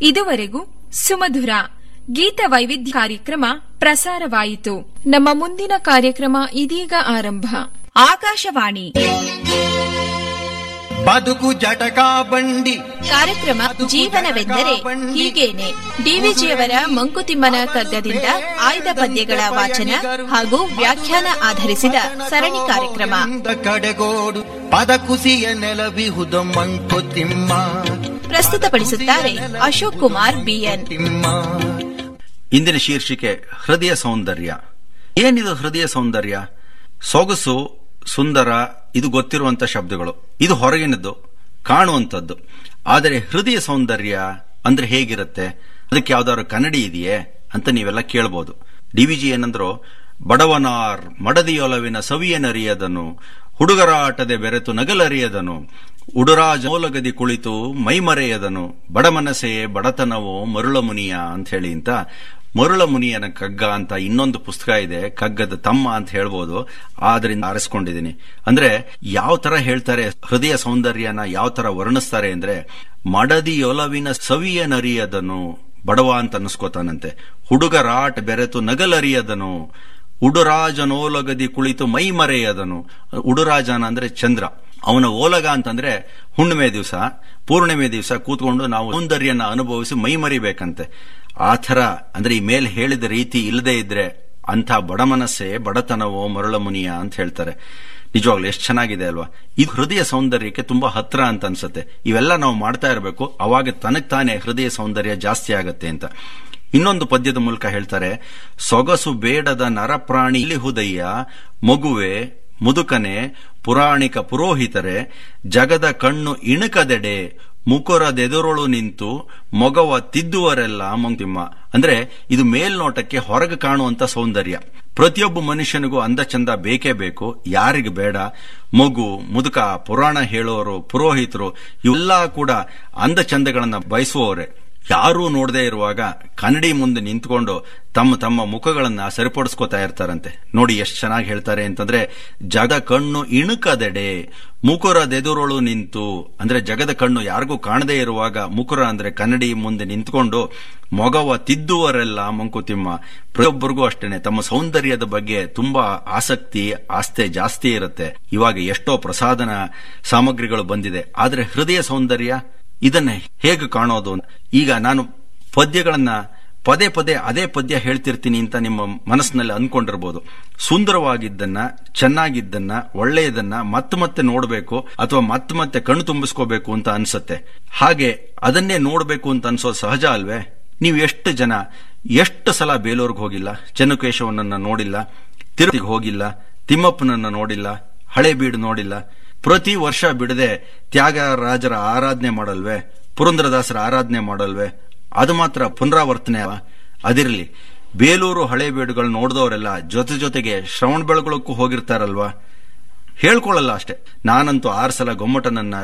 ಇದುವರೆಗೂ ಸುಮಧುರ ಗೀತ ವೈವಿಧ್ಯ ಕಾರ್ಯಕ್ರಮ ಪ್ರಸಾರವಾಯಿತು ನಮ್ಮ ಮುಂದಿನ ಕಾರ್ಯಕ್ರಮ ಇದೀಗ ಆರಂಭ ಆಕಾಶವಾಣಿ ಬದುಕು ಜಟಕಾ ಬಂಡಿ ಕಾರ್ಯಕ್ರಮ ಜೀವನವೆಂದರೆ ಹೀಗೇನೆ ಡಿವಿಜಿಯವರ ಮಂಕುತಿಮ್ಮನ ಕಗ್ಗದಿಂದ ಆಯ್ದ ಪದ್ಯಗಳ ವಾಚನ ಹಾಗೂ ವ್ಯಾಖ್ಯಾನ ಆಧರಿಸಿದ ಸರಣಿ ಕಾರ್ಯಕ್ರಮ ಇಂದ ಕಡೆಗೋಡು ಪದ ಕುಸಿಯ ನೆಲವಿಹುದು ಮಂಕುತಿಮ್ಮ ಪ್ರಸ್ತುತಪಡಿಸುತ್ತಾರೆ ಅಶೋಕ್ ಕುಮಾರ್ ಬಿಎನ್ ತಿಮ್ಮ ಇಂದಿನ ಶೀರ್ಷಿಕೆ ಹೃದಯ ಸೌಂದರ್ಯ ಏನಿದು ಹೃದಯ ಸೌಂದರ್ಯ ಸೊಗಸು ಸುಂದರ ಇದು ಗೊತ್ತಿರುವಂತ ಶಬ್ದಗಳು ಇದು ಹೊರಗಿನದ್ದು ಕಾಣುವಂಥದ್ದು ಆದರೆ ಹೃದಯ ಸೌಂದರ್ಯ ಅಂದ್ರೆ ಹೇಗಿರುತ್ತೆ ಅದಕ್ಕೆ ಯಾವ್ದಾದ್ರು ಕನ್ನಡಿ ಇದೆಯೇ ಅಂತ ನೀವೆಲ್ಲ ಕೇಳ್ಬೋದು ಡಿವಿಜಿ ಏನಂದ್ರು ಬಡವನಾರ್ ಮಡದಿಯೊಲವಿನ ಸವಿಯನರಿಯದನು ಹುಡುಗರಾಟದೆ ಬೆರೆತು ನಗಲರಿಯದನು ಉಡುರಾಜ ಮೂಲಗದಿ ಕುಳಿತು ಮೈಮರೆಯದನು ಬಡಮನಸೆ ಬಡತನವೋ ಮರುಳ ಮುನಿಯ ಅಂತ ಹೇಳಿ ಅಂತ ಮರುಳ ಮುನಿಯನ ಕಗ್ಗ ಅಂತ ಇನ್ನೊಂದು ಪುಸ್ತಕ ಇದೆ ಕಗ್ಗದ ತಮ್ಮ ಅಂತ ಹೇಳ್ಬೋದು ಆದ್ರಿಂದ ಆರಿಸ್ಕೊಂಡಿದ್ದೀನಿ ಅಂದ್ರೆ ಯಾವ ತರ ಹೇಳ್ತಾರೆ ಹೃದಯ ಸೌಂದರ್ಯನ ಯಾವ ತರ ವರ್ಣಿಸ್ತಾರೆ ಅಂದ್ರೆ ಮಡದಿಯೊಲವಿನ ಸವಿಯನರಿಯದನು ಬಡವ ಅಂತ ಅನ್ನಿಸ್ಕೋತಾನಂತೆ ಹುಡುಗರಾಟ್ ಬೆರೆತು ನಗಲರಿಯದನು ಉಡುರಾಜನೋಲಗದಿ ಕುಳಿತು ಮೈ ಮರೆಯದನು ಉಡುರಾಜನ ಅಂದ್ರೆ ಚಂದ್ರ ಅವನ ಓಲಗ ಅಂತಂದ್ರೆ ಹುಣ್ಣಿಮೆ ದಿವಸ ಪೂರ್ಣಿಮೆ ದಿವಸ ಕೂತ್ಕೊಂಡು ನಾವು ಸೌಂದರ್ಯನ ಅನುಭವಿಸಿ ಮೈ ಮರಿಬೇಕಂತೆ ಆ ಥರ ಅಂದ್ರೆ ಈ ಮೇಲೆ ಹೇಳಿದ ರೀತಿ ಇಲ್ಲದೆ ಇದ್ರೆ ಅಂಥ ಬಡಮನಸ್ಸೆ ಬಡತನವೋ ಮರಳ ಮುನಿಯ ಅಂತ ಹೇಳ್ತಾರೆ ನಿಜವಾಗ್ಲು ಎಷ್ಟು ಚೆನ್ನಾಗಿದೆ ಅಲ್ವಾ ಇದು ಹೃದಯ ಸೌಂದರ್ಯಕ್ಕೆ ತುಂಬಾ ಹತ್ರ ಅಂತ ಅನ್ಸುತ್ತೆ ಇವೆಲ್ಲ ನಾವು ಮಾಡ್ತಾ ಇರಬೇಕು ಅವಾಗ ತನಕ್ ತಾನೇ ಹೃದಯ ಸೌಂದರ್ಯ ಜಾಸ್ತಿ ಆಗತ್ತೆ ಅಂತ ಇನ್ನೊಂದು ಪದ್ಯದ ಮೂಲಕ ಹೇಳ್ತಾರೆ ಸೊಗಸು ಬೇಡದ ನರಪ್ರಾಣಿ ಇಲ್ಲಿ ಹುದಯ್ಯ ಮಗುವೆ ಮುದುಕನೆ ಪುರಾಣಿಕ ಪುರೋಹಿತರೆ ಜಗದ ಕಣ್ಣು ಇಣುಕದೆಡೆ ಮುಕುರದೆದುರೊಳು ನಿಂತು ಮೊಗವ ತಿದ್ದುವರೆಲ್ಲ ಮಂತಿಮ್ಮ ಅಂದ್ರೆ ಇದು ಮೇಲ್ನೋಟಕ್ಕೆ ಹೊರಗೆ ಕಾಣುವಂತ ಸೌಂದರ್ಯ ಪ್ರತಿಯೊಬ್ಬ ಮನುಷ್ಯನಿಗೂ ಅಂದ ಚಂದ ಬೇಕೇ ಬೇಕು ಯಾರಿಗೆ ಬೇಡ ಮಗು ಮುದುಕ ಪುರಾಣ ಹೇಳೋರು ಪುರೋಹಿತರು ಇವೆಲ್ಲ ಕೂಡ ಅಂದ ಚಂದಗಳನ್ನ ಬಯಸುವವರೇ ಯಾರೂ ನೋಡದೇ ಇರುವಾಗ ಕನ್ನಡಿ ಮುಂದೆ ನಿಂತ್ಕೊಂಡು ತಮ್ಮ ತಮ್ಮ ಮುಖಗಳನ್ನ ಸರಿಪಡಿಸ್ಕೋತಾ ಇರ್ತಾರಂತೆ ನೋಡಿ ಎಷ್ಟು ಚೆನ್ನಾಗಿ ಹೇಳ್ತಾರೆ ಅಂತಂದ್ರೆ ಜಗ ಕಣ್ಣು ಇಣುಕದೆಡೆ ಮುಕುರದೆದುರೊಳು ನಿಂತು ಅಂದ್ರೆ ಜಗದ ಕಣ್ಣು ಯಾರಿಗೂ ಕಾಣದೇ ಇರುವಾಗ ಮುಕುರ ಅಂದ್ರೆ ಕನ್ನಡಿ ಮುಂದೆ ನಿಂತ್ಕೊಂಡು ಮೊಗವ ತಿದ್ದುವರೆಲ್ಲ ಮಂಕುತಿಮ್ಮ ಪ್ರತಿಯೊಬ್ಬರಿಗೂ ಅಷ್ಟೇನೆ ತಮ್ಮ ಸೌಂದರ್ಯದ ಬಗ್ಗೆ ತುಂಬಾ ಆಸಕ್ತಿ ಆಸ್ತೆ ಜಾಸ್ತಿ ಇರುತ್ತೆ ಇವಾಗ ಎಷ್ಟೋ ಪ್ರಸಾದನ ಸಾಮಗ್ರಿಗಳು ಬಂದಿದೆ ಆದ್ರೆ ಹೃದಯ ಸೌಂದರ್ಯ ಇದನ್ನ ಹೇಗೆ ಕಾಣೋದು ಈಗ ನಾನು ಪದ್ಯಗಳನ್ನ ಪದೇ ಪದೇ ಅದೇ ಪದ್ಯ ಹೇಳ್ತಿರ್ತೀನಿ ಅಂತ ನಿಮ್ಮ ಮನಸ್ಸಿನಲ್ಲಿ ಅನ್ಕೊಂಡಿರ್ಬೋದು ಸುಂದರವಾಗಿದ್ದನ್ನ ಚೆನ್ನಾಗಿದ್ದನ್ನ ಒಳ್ಳೆಯದನ್ನ ಮತ್ತೆ ಮತ್ತೆ ನೋಡಬೇಕು ಅಥವಾ ಮತ್ತೆ ಮತ್ತೆ ಕಣ್ಣು ತುಂಬಿಸ್ಕೋಬೇಕು ಅಂತ ಅನ್ಸತ್ತೆ ಹಾಗೆ ಅದನ್ನೇ ನೋಡಬೇಕು ಅಂತ ಅನ್ಸೋದು ಸಹಜ ಅಲ್ವೇ ನೀವು ಎಷ್ಟು ಜನ ಎಷ್ಟು ಸಲ ಬೇಲೂರ್ಗೆ ಹೋಗಿಲ್ಲ ಚೆನ್ನಕೇಶವನನ್ನ ನೋಡಿಲ್ಲ ತಿರುಪತಿಗೆ ಹೋಗಿಲ್ಲ ತಿಮ್ಮಪ್ಪನನ್ನ ನೋಡಿಲ್ಲ ಹಳೆ ಬೀಡು ನೋಡಿಲ್ಲ ಪ್ರತಿ ವರ್ಷ ಬಿಡದೆ ತ್ಯಾಗರಾಜರ ಆರಾಧನೆ ಮಾಡಲ್ವೇ ಪುರಂದರದಾಸರ ಆರಾಧನೆ ಮಾಡಲ್ವೇ ಅದು ಮಾತ್ರ ಪುನರಾವರ್ತನೆ ಅಲ್ವಾ? ಅದಿರಲಿ ಬೇಲೂರು ಹಳೇಬೀಡುಗಳು ನೋಡಿದವರೆಲ್ಲ ಜೊತೆ ಜೊತೆಗೆ ಶ್ರವಣ ಬೆಳಗೊಳಕ್ಕೂ ಹೋಗಿರ್ತಾರಲ್ವಾ ಹೇಳ್ಕೊಳ್ಳಲ್ಲ ಅಷ್ಟೇ ನಾನಂತೂ ಆರು ಸಲ ಗೊಮ್ಮಟನನ್ನ